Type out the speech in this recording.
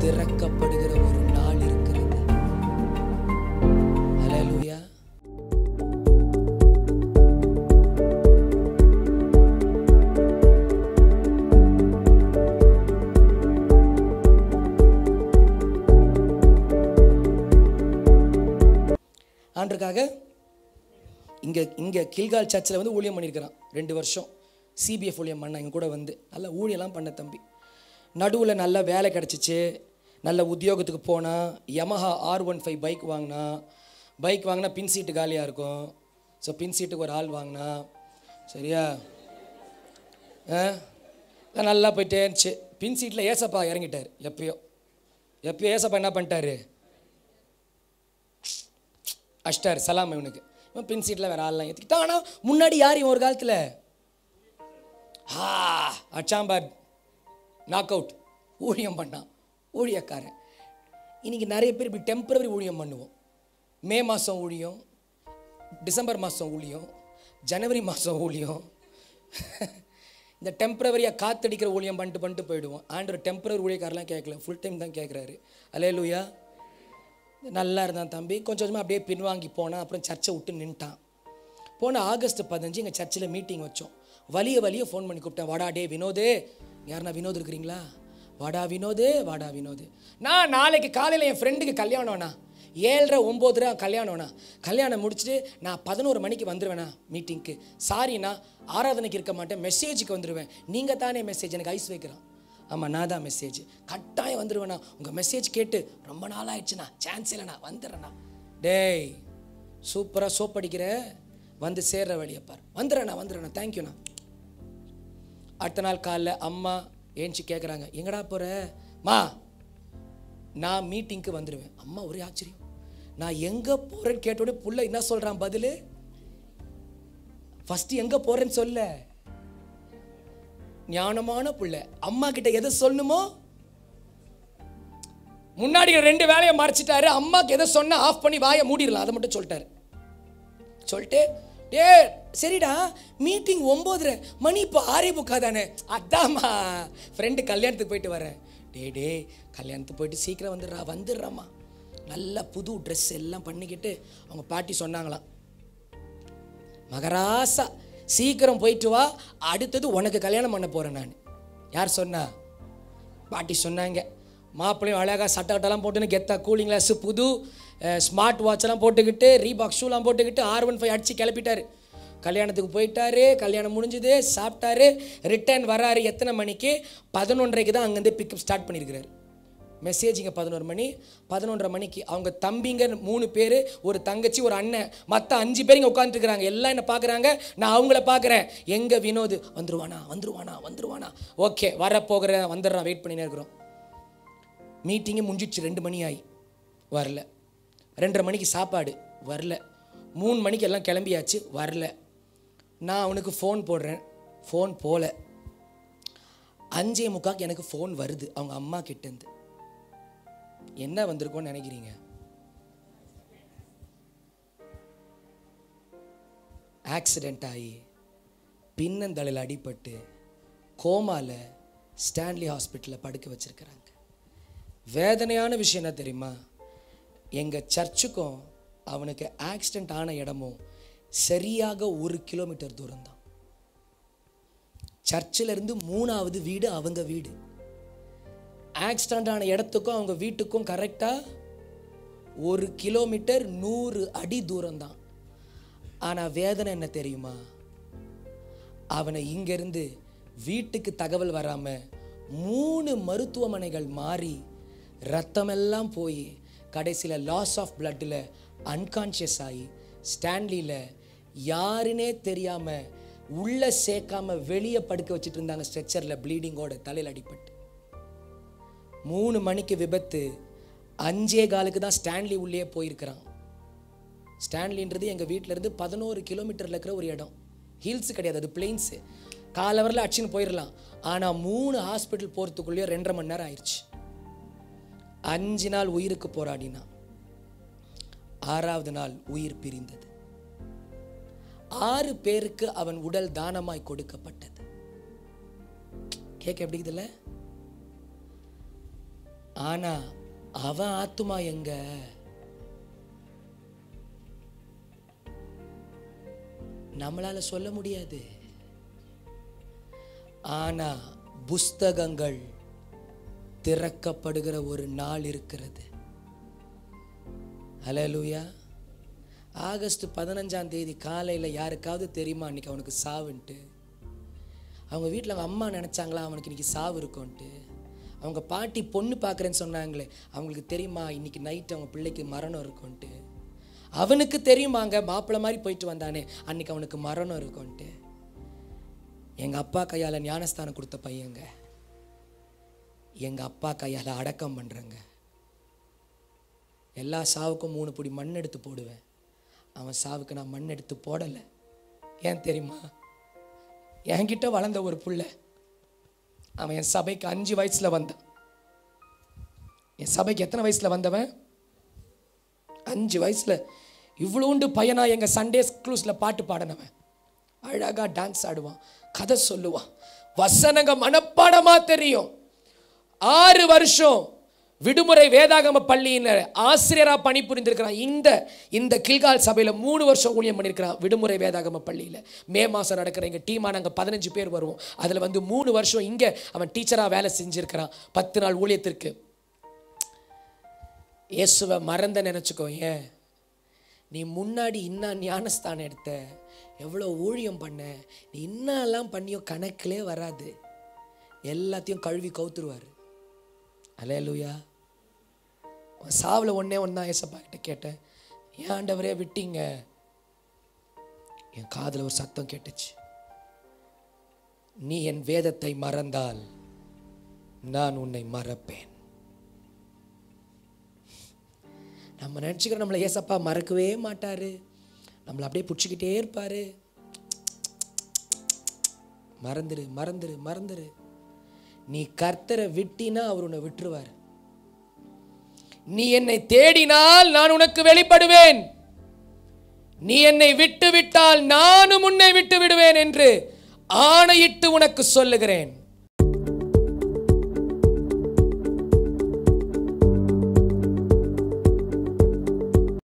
திறக்கப்படுகிற ஒரு நாள் இருக்கிறது ஹalleluya ஆண்டுக்காக இங்கே இங்கே கில்கால் சர்ச்சில் வந்து ஊழியம் பண்ணியிருக்கிறான் ரெண்டு வருஷம் சிபிஎஃப் ஊழியம் பண்ண எங்க கூட வந்து நல்லா ஊழியெல்லாம் பண்ண தம்பி நடுவில் நல்ல வேலை கிடச்சிச்சு நல்ல உத்தியோகத்துக்கு போனால் Yamaha R one five bike வாங்கினா பைக் வாங்கினா பின் சீட்டு காலியாக இருக்கும் ஸோ பின் சீட்டுக்கு ஒரு ஆள் வாங்கினா சரியா ஆ எல்லாம் நல்லா போயிட்டே இருந்துச்சு பின் சீட்டில் ஏசப்பா இறங்கிட்டார் எப்பயோ எப்பயோ ஏசப்பா என்ன பண்ணிட்டாரு அஷ்டார் சலாம் இவனுக்கு இவன் பின் சீட்டில் வேற ஆள்லாம் ஏற்றிக்கிட்டான் ஆனால் முன்னாடி யார் இவன் ஒரு காலத்தில் ஆ அச்சாம்பார் நாக் அவுட் ஊழியம் பண்ணான் ஊழியக்காரன் இன்னைக்கு நிறைய பேர் இப்படி டெம்பரவரி ஊழியம் பண்ணுவோம் மே மாதம் ஊழியம் டிசம்பர் மாதம் ஊழியம் ஜனவரி மாதம் ஊழியம் இந்த டெம்பரவரியாக காத்தடிக்கிற ஊழியம் பண்ணிட்டு பண்ணிட்டு போயிடுவோம் ஆண்டவர் டெம்பரவரி ஊழியக்காரெலாம் கேட்கல ஃபுல் டைம் தான் கேட்குறாரு அலே லூயா நல்லா இருந்தான் தம்பி கொஞ்சம் கொஞ்சமாக அப்படியே பின்வாங்கி போனான் அப்புறம் சர்ச்சை விட்டு நின்ட்டான் போன ஆகஸ்ட் பதினஞ்சு எங்கள் சர்ச்சில் மீட்டிங் வச்சோம் வலிய வலிய ஃபோன் பண்ணி கூப்பிட்டேன் வாடா டே வினோதே யாருண்ணா வினோத் இருக்கிறீங்களா வாடா வினோதே வாடா வினோது நான் நாளைக்கு காலையில் என் ஃப்ரெண்டுக்கு கல்யாணம்ண்ணா ஏழரை ஒம்போதுரா கல்யாணம்ண்ணா கல்யாணம் முடிச்சுட்டு நான் பதினோரு மணிக்கு வந்துடுவேண்ணா மீட்டிங்க்கு சாரிண்ணா ஆராதனைக்கு இருக்க மாட்டேன் மெசேஜுக்கு வந்துடுவேன் நீங்கள் தானே மெசேஜ் எனக்கு ஐஸ் வைக்கிறான் ஆமாம் நான் தான் மெசேஜ் கட்டாயம் வந்துடுவேண்ணா உங்கள் மெசேஜ் கேட்டு ரொம்ப நாள் ஆயிடுச்சுண்ணா சான்ஸ் இல்லைண்ணா வந்துடுறேண்ணா டேய் சூப்பராக சோப் அடிக்கிற வந்து சேர்ற வழியை பார் வந்துடுறேண்ணா வந்துடுறேண்ணா தேங்க்யூண்ணா அடுத்த நாள் காலைல அம்மா ஏஞ்சி கேட்குறாங்க எங்கடா போகிற மா நான் மீட்டிங்க்கு வந்துடுவேன் அம்மா ஒரே ஆச்சரியம் நான் எங்கே போகிறேன்னு கேட்டோடனே புள்ள என்ன சொல்கிறான் பதில் ஃபஸ்ட்டு எங்கே போகிறேன்னு சொல்ல ஞானமான புள்ள அம்மா கிட்ட எதை சொல்லணுமோ முன்னாடி ரெண்டு வேலையை மறைச்சிட்டாரு அம்மாக்கு எதை சொன்னா ஆஃப் பண்ணி வாயை மூடிடலாம் அதை மட்டும் சொல்லிட்டாரு சொல்லிட்டு டே சரிடா மீட்டிங் ஒம்போதுரை மணி இப்போ ஆறே முக்கா தானே அதாம்மா ஃப்ரெண்டு கல்யாணத்துக்கு போயிட்டு வரேன் டே டே கல்யாணத்துக்கு போயிட்டு சீக்கிரம் வந்துடுறா வந்துடுறாம்மா நல்ல புது ட்ரெஸ் எல்லாம் பண்ணிக்கிட்டு அவங்க பாட்டி சொன்னாங்களாம் மகராசா சீக்கிரம் போயிட்டு வா அடுத்தது உனக்கு கல்யாணம் பண்ண போகிறேன் நான் யார் சொன்னா பாட்டி சொன்னாங்க மாப்பிள்ளையும் அழகாக சட்டை கட்டெல்லாம் போட்டுன்னு கெத்தா கூலிங் கிளாஸு புது ஸ்மார்ட் வாட்செல்லாம் போட்டுக்கிட்டு ரீபாக் ஷூலாம் போட்டுக்கிட்டு ஆர் ஒன் ஃபைவ் அடித்து கிளப்பிட்டாரு கல்யாணத்துக்கு போயிட்டாரு கல்யாணம் முடிஞ்சுது சாப்பிட்டாரு ரிட்டர்ன் வராரு எத்தனை மணிக்கு பதினொன்றரைக்கு தான் அங்கேருந்து பிக்கப் ஸ்டார்ட் பண்ணியிருக்கிறாரு மெசேஜிங்க பதினோரு மணி பதினொன்றரை மணிக்கு அவங்க தம்பிங்க மூணு பேர் ஒரு தங்கச்சி ஒரு அண்ணன் மற்ற அஞ்சு பேர் இங்கே உட்காந்துருக்குறாங்க எல்லாம் என்ன பார்க்குறாங்க நான் அவங்கள பார்க்குறேன் எங்கே வினோத் வந்துருவானா வந்துருவானா வந்துருவானா ஓகே வரப்போகிறேன் வந்துடுறான் வெயிட் பண்ணினே இருக்கிறோம் மீட்டிங்கே முடிஞ்சிடுச்சு ரெண்டு மணி ஆகி வரல ரெண்டரை மணிக்கு சாப்பாடு வரல மூணு மணிக்கு எல்லாம் கிளம்பியாச்சு வரல நான் அவனுக்கு ஃபோன் போடுறேன் ஃபோன் போல அஞ்சே முக்காக்கு எனக்கு ஃபோன் வருது அவங்க அம்மா கிட்டேருந்து என்ன வந்திருக்கோன்னு நினைக்கிறீங்க ஆக்சிடெண்ட் ஆகி பின்னந்தலையில் அடிபட்டு கோமால ஸ்டான்லி ஹாஸ்பிட்டலில் படுக்க வச்சிருக்கிறாங்க வேதனையான விஷயம் என்ன தெரியுமா எங்கள் சர்ச்சுக்கும் அவனுக்கு ஆக்சிடெண்ட் ஆன இடமும் சரியாக ஒரு கிலோமீட்டர் தூரம் தான் சர்ச்சிலிருந்து மூணாவது வீடு அவங்க வீடு ஆக்சிடெண்ட் ஆன இடத்துக்கும் அவங்க வீட்டுக்கும் கரெக்டாக ஒரு கிலோமீட்டர் நூறு அடி தூரம் தான் ஆனால் வேதனை என்ன தெரியுமா அவனை இங்கேருந்து வீட்டுக்கு தகவல் வராமல் மூணு மருத்துவமனைகள் மாறி ரத்தமெல்லாம் போய் கடைசியில் லாஸ் ஆஃப் பிளட்டில் அன்கான்ஷியஸ் ஆகி ஸ்டான்லியில் யாருனே தெரியாமல் உள்ளே சேர்க்காம வெளியே படுக்க வச்சுட்டு இருந்தாங்க ஸ்ட்ரெச்சரில் ப்ளீடிங்கோட தலையில் அடிபட்டு மூணு மணிக்கு விபத்து அஞ்சே காலுக்கு தான் ஸ்டான்லி உள்ளே போயிருக்கிறான் ஸ்டான்லின்றது எங்கள் வீட்டிலேருந்து பதினோரு கிலோமீட்டரில் இருக்கிற ஒரு இடம் ஹில்ஸ் கிடையாது அது பிளெயின்ஸு காலவரில் அடிச்சுன்னு போயிடலாம் ஆனால் மூணு ஹாஸ்பிட்டல் போகிறதுக்குள்ளேயே ரெண்டரை மணி நேரம் ஆயிடுச்சு அஞ்சு நாள் உயிருக்கு போராடினா ஆறாவது நாள் உயிர் பிரிந்தது ஆறு பேருக்கு அவன் உடல் தானமாய் கொடுக்கப்பட்டது கேட்க எப்படி இருக்குதுல்ல ஆனா அவன் ஆத்துமா எங்க நம்மளால சொல்ல முடியாது ஆனா புஸ்தகங்கள் திறக்கப்படுகிற ஒரு நாள் இருக்கிறது ஹalleluya ஆகஸ்ட் பதினஞ்சாம் தேதி காலையில் யாருக்காவது தெரியுமா அன்னைக்கு அவனுக்கு சாவுன்ட்டு அவங்க வீட்டில் அவங்க அம்மா நினச்சாங்களா அவனுக்கு இன்னைக்கு சாவு இருக்கும்ன்ட்டு அவங்க பாட்டி பொண்ணு பார்க்குறேன்னு சொன்னாங்களே அவங்களுக்கு தெரியுமா இன்னைக்கு நைட் அவங்க பிள்ளைக்கு மரணம் இருக்கும்ன்ட்டு அவனுக்கு தெரியுமாங்க மாப்பிள்ளை மாதிரி போயிட்டு வந்தானே அன்னைக்கு அவனுக்கு மரணம் இருக்கும்ன்ட்டு எங்கள் அப்பா கையால் ஞானஸ்தானம் கொடுத்த பையங்க எங்கள் அப்பா கையால் அடக்கம் பண்ணுறேங்க எல்லா சாவுக்கும் மூணு பிடி மண் எடுத்து போடுவேன் அவன் சாவுக்கு நான் மண் எடுத்து போடலை ஏன் தெரியுமா என்கிட்ட வளர்ந்த ஒரு புள்ள அவன் என் சபைக்கு அஞ்சு வயசில் வந்தான் என் சபைக்கு எத்தனை வயசில் வந்தவன் அஞ்சு வயசில் இவ்வளோண்டு பையனா எங்கள் சண்டே ஸ்கூல்ஸில் பாட்டு பாடினவன் அழகாக டான்ஸ் ஆடுவான் கதை சொல்லுவான் வசனங்க மனப்பாடமாக தெரியும் ஆறு வருஷம் விடுமுறை வேதாகம பள்ளியின் ஆசிரியராக பணிபுரிந்திருக்கிறான் இந்த இந்த கில்கால் சபையில் மூணு வருஷம் ஊழியம் பண்ணியிருக்கிறான் விடுமுறை வேதாகம பள்ளியில் மே மாதம் நடக்கிற எங்கள் டீமாக நாங்கள் பதினஞ்சு பேர் வருவோம் அதில் வந்து மூணு வருஷம் இங்கே அவன் டீச்சராக வேலை செஞ்சுருக்கிறான் பத்து நாள் ஊழியத்திற்கு இயேசுவை மறந்த நினச்சிக்கோ ஏன் நீ முன்னாடி இன்னா ஞானஸ்தானம் எடுத்த எவ்வளோ ஊழியம் பண்ண நீ இன்னெல்லாம் பண்ணியோ கணக்கிலே வராது எல்லாத்தையும் கழுவி கவுத்துருவார் அலே லூயா சாவில் ஒன்றே ஒன்றா ஏசப்பா கிட்ட கேட்டேன் ஏன் ஆண்டவரே விட்டீங்க என் காதில் ஒரு சத்தம் கேட்டுச்சு நீ என் வேதத்தை மறந்தால் நான் உன்னை மறப்பேன் நம்ம நினச்சிக்கிறோம் நம்மளை ஏசப்பா மறக்கவே மாட்டாரு நம்மளை அப்படியே பிடிச்சிக்கிட்டே இருப்பாரு மறந்துரு மறந்துரு மறந்துரு நீ கர்த்தரை விட்டினா அவர் உன்னை விட்டுருவார் நீ என்னை தேடினால் நான் உனக்கு வெளிப்படுவேன் நீ என்னை விட்டு விட்டால் நானும் உன்னை விட்டு விடுவேன் என்று ஆணையிட்டு உனக்கு சொல்லுகிறேன்